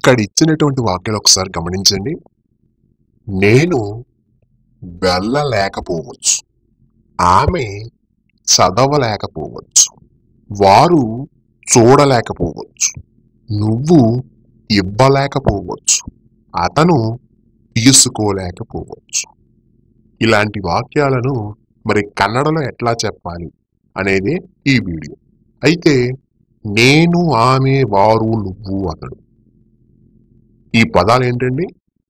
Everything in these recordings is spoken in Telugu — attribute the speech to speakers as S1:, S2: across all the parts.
S1: ఇక్కడ ఇచ్చినటువంటి వాక్యాలు ఒకసారి గమనించండి నేను వెళ్ళలేకపోవచ్చు ఆమె చదవలేకపోవచ్చు వారు చూడలేకపోవచ్చు నువ్వు ఇవ్వలేకపోవచ్చు అతను తీసుకోలేకపోవచ్చు ఇలాంటి వాక్యాలను మరి కన్నడలో ఎట్లా చెప్పాలి అనేది ఈ వీడియో అయితే నేను ఆమె వారు నువ్వు అతడు ఈ పదాలు ఏంటండి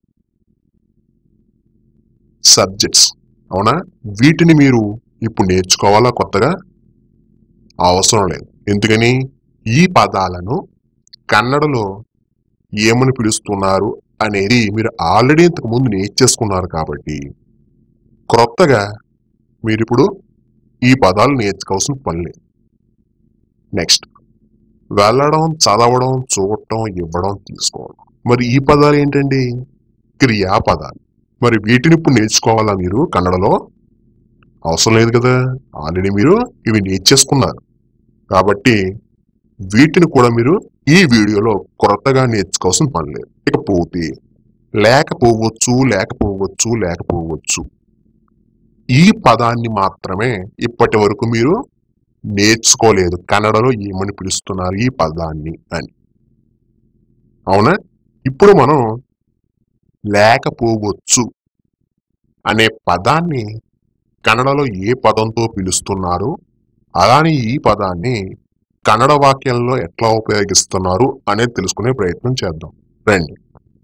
S1: సబ్జెక్ట్స్ అవునా వీటిని మీరు ఇప్పుడు నేర్చుకోవాలా కొత్తగా అవసరం లేదు ఎందుకని ఈ పదాలను కన్నడలో ఏమని పిలుస్తున్నారు అనేది మీరు ఆల్రెడీ ఇంతకు ముందు నేర్చేసుకున్నారు కాబట్టి క్రొత్తగా మీరు ఇప్పుడు ఈ పదాలు నేర్చుకోవాల్సిన పని లేదు నెక్స్ట్ వెళ్ళడం చదవడం చూడటం ఇవ్వడం తీసుకోవడం మరి ఈ పదాలు ఏంటండి క్రియాపదాలు మరి వీటిని ఇప్పుడు నేర్చుకోవాలా మీరు కన్నడలో అవసరం లేదు కదా ఆల్రెడీ మీరు ఇవి నేర్చేసుకున్నారు కాబట్టి వీటిని కూడా మీరు ఈ వీడియోలో కొత్తగా నేర్చుకోవాల్సిన పని లేదు ఇకపోతే లేకపోవచ్చు లేకపోవచ్చు లేకపోవచ్చు ఈ పదాన్ని మాత్రమే ఇప్పటి వరకు మీరు నేర్చుకోలేదు కన్నడలో ఏమని పిలుస్తున్నారు ఈ పదాన్ని అని అవునా ఇప్పుడు మనం లేకపోవచ్చు అనే పదాన్ని కన్నడలో ఏ పదంతో పిలుస్తున్నారు అలానే ఈ పదాన్ని కన్నడ వాక్యంలో ఎట్లా ఉపయోగిస్తున్నారు అనేది తెలుసుకునే ప్రయత్నం చేద్దాం రండి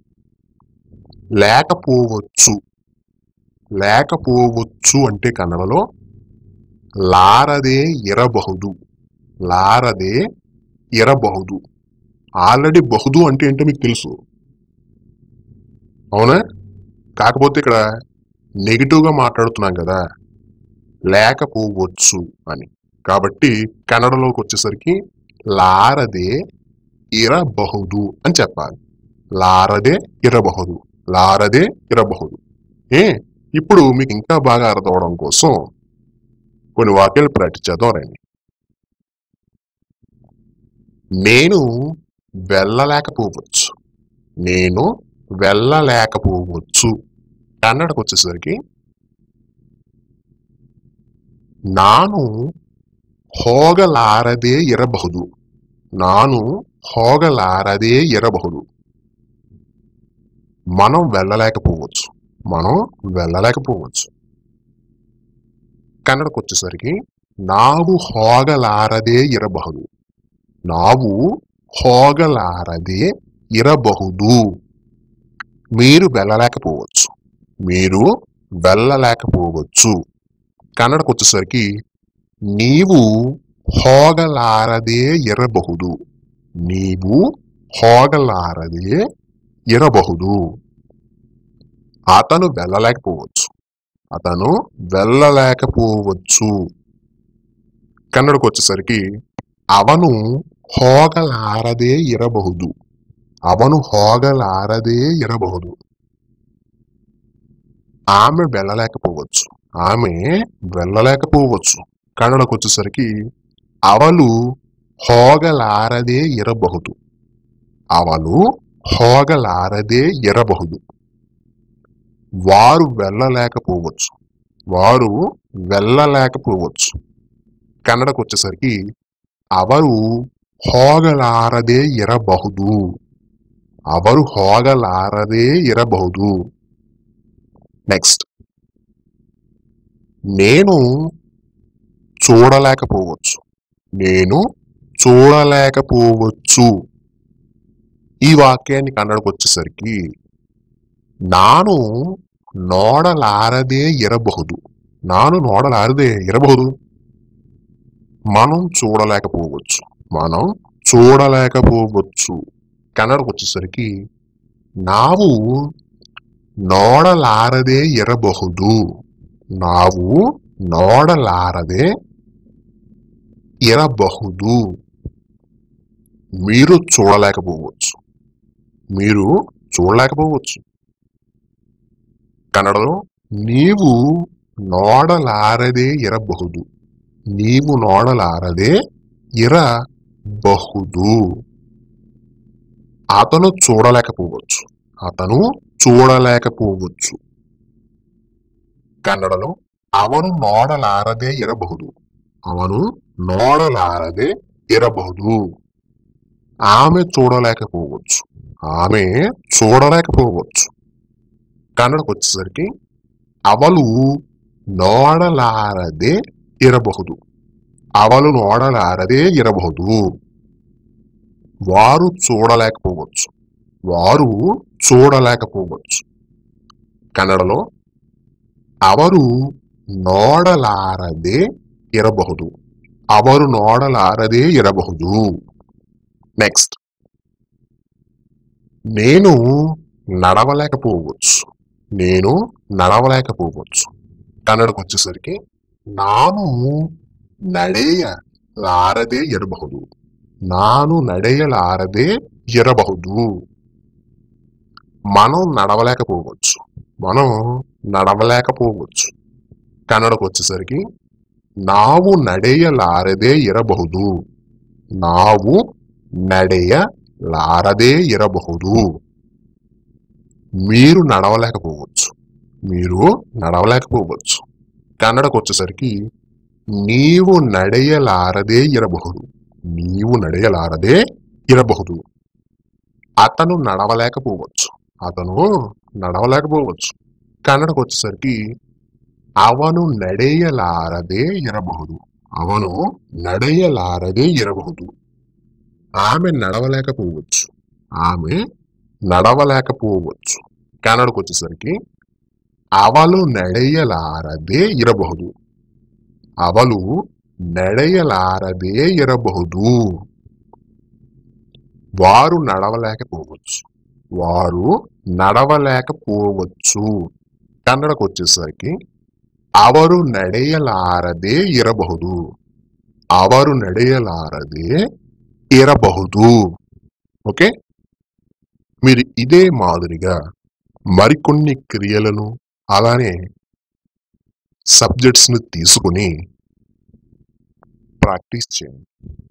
S1: లేకపోవచ్చు లేకపోవచ్చు అంటే కన్నడలో లారదే ఇరబహుదు లారదే ఇరబహుదు ఆల్రెడీ బహుదు అంటే ఏంటో మీకు తెలుసు అవునా కాకపోతే ఇక్కడ నెగిటివ్ గా మాట్లాడుతున్నాం కదా లేకపోవచ్చు అని కాబట్టి కన్నడలోకి వచ్చేసరికి లారదే ఇరబహుదు అని చెప్పాలి లారదే ఇరబహుదు లారదే ఇరబహుదు ఏ ఇప్పుడు మీకు ఇంకా బాగా అర్థం అవడం కోసం కొన్ని వాక్యాలు ప్రాక్టీస్ చేద్దాం రండి నేను వెళ్ళలేకపోవచ్చు నేను వెళ్ళలేకపోవచ్చు కన్నడకు వచ్చేసరికి ನಾನು ಹೋಗಲಾರದೇ ಇರಬಹುದು ನಾನು ಹೋಗಲಾರದೇ ఇరಬಹುದು మనం వెళ్ళలేకపోవచ్చు మనం వెళ్ళలేకపోవచ్చు కన్నడకు వచ్చేసరికి ನಾವು ಹೋಗಲಾರದೇ ಇರಬಹುದು ನಾವು ಹೋಗಲಾರದೇ ఇరಬಹುದು మీరు వెళ్ళలేకపోవచ్చు మీరు వెళ్ళలేకపోవచ్చు కన్నడకు వచ్చేసరికి నీవు ಹೋಗಲಾರದೇ ಇರಬಹುದು ನೀವು ಹೋಗಲಾರದೇ ఇరಬಹುದು అతను వెళ్ళలేకపోవచ్చు అతను వెళ్ళలేకపోవచ్చు కన్నడకు వచ్చేసరికి ಅವನು ಹೋಗಲಾರದೇ ಇರಬಹುದು ಅವನು ಹೋಗಲಾರದೇ ಇರಬಹುದು ఆమె వెళ్ళలేకపోవచ్చు ఆమె వెళ్ళలేకపోవచ్చు కన్నడకు వచ్చేసరికి అవలు ಹೋಗಲಾರದೇ ಇರಬಹುದು ಅವಳು ಹೋಗಲಾರದೇ ಇರಬಹುದು వారు వెళ్ళలేకపోవచ్చు వారు వెళ్ళలేకపోవచ్చు కన్నడకు వచ్చేసరికి ಅವರು ಹೋಗಲಾರದೇ ಇರಬಹುದು ಅವರು ಹೋಗಲಾರದೇ ಇರಬಹುದು నెక్స్ట్ నేను చూడలేకపోవచ్చు నేను చూడలేకపోవచ్చు ఈ వాక్యాన్ని కన్నడకు వచ్చేసరికి ನಾನು ನೋಡಲಾರದೇ ಇರಬಹುದು ನಾನು ನೋಡಲಾರదే ఇరಬಹುದು మనం చూడలేకపోవచ్చు మనం చూడలేకపోవచ్చు కన్నడకు వచ్చేసరికి ನಾವು ನೋಡಲಾರದೇ ಇರಬಹುದು ನಾವು ನೋಡಲಾರದೆ ఇరబహుదు మీరు చూడలేకపోవచ్చు మీరు చూడలేకపోవచ్చు కన్నడలో నీవు ನೋಡಲಾರದೆ ಇರಬಹುದು నీవు ನೋಡಲಾರದೆ ఇరబహుదు అతను చూడలేకపోవచ్చు అతను చూడలేకపోవచ్చు ಕನ್ನಡలో ಅವನು ನೋಡಲಾರದೆ ಇರಬಹುದು ಅವನು ನೋಡಲಾರದೆ ಇರಬಹುದು ఆమె చూడలేకపోవచ్చు ఆమె చూడలేకపోవచ్చు కన్నడకు వచ్చేసరికి అవలు ನೋಡಲಾರದೆ ಇರಬಹುದು ಅವಳು ನೋಡಲಾರದೆ ಇರಬಹುದು వారు చూడలేకపోవచ్చు వారు చూడలేకపోవచ్చు కన్నడలో ಅವರು ನೋಡಲಾರದೆ ಇರಬಹುದು ಅವರು ನೋಡಲಾರದೆ ಇರಬಹುದು నెక్స్ట్ నేను నడవలేకపోవచ్చు నేను నడవలేకపోవచ్చు కన్నడకు వచ్చేసరికి ನಾನು ನಡೆಯಲಾರದೆ ಇರಬಹುದು ನಾನು ನಡೆಯಲಾರದೆ ಇರಬಹುದು మనం నడవలేకపోవచ్చు మనం నడవలేకపోవచ్చు కన్నడకు వచ్చేసరికి ನಾವು ನಡೆಯಲಾರದೆ ಇರಬಹುದು ನಾವು ನಡೆಯಲಾರದೆ ఇరಬಹುದು మీరు నడవలేకపోవచ్చు మీరు నడవలేకపోవచ్చు కన్నడకు వచ్చేసరికి నీవు ನಡೆಯಲಾರದೆ ఇరಬಹುದು నీవు ನಡೆಯಲಾರದೆ ఇరಬಹುದು అతను నడవలేకపోవచ్చు అతను నడవలేకపోవచ్చు కన్నడకు వచ్చేసరికి ಅವನು ನಡೆಯಲಾರದೆ ಇರಬಹುದು ಅವನು ನಡೆಯಲಾರದೆ ಇರಬಹುದು ఆమె నడవలేకపోవచ్చు ఆమె నడవలేకపోవచ్చు కన్నడకు వచ్చేసరికి అవలు ನಡೆಯಲಾರದೆ ಇರಬಹುದು ಅವಳು ನಡೆಯಲಾರದೆ ಇರಬಹುದು వారు నడవలేకపోవచ్చు వారు నడవలేకపోవచ్చు కన్నడకు వచ్చేసరికి ಅವರು ನಡೆಯಲಾರದೆ ಇರಬಹುದು ಅವರು ನಡೆಯಲಾರದೆ ఇరಬಹುದು ఓకే మీరు ఇదే మాదిరిగా మరికొన్ని క్రియలను అలానే సబ్జెక్ట్స్ని తీసుకుని ప్రాక్టీస్ చేయండి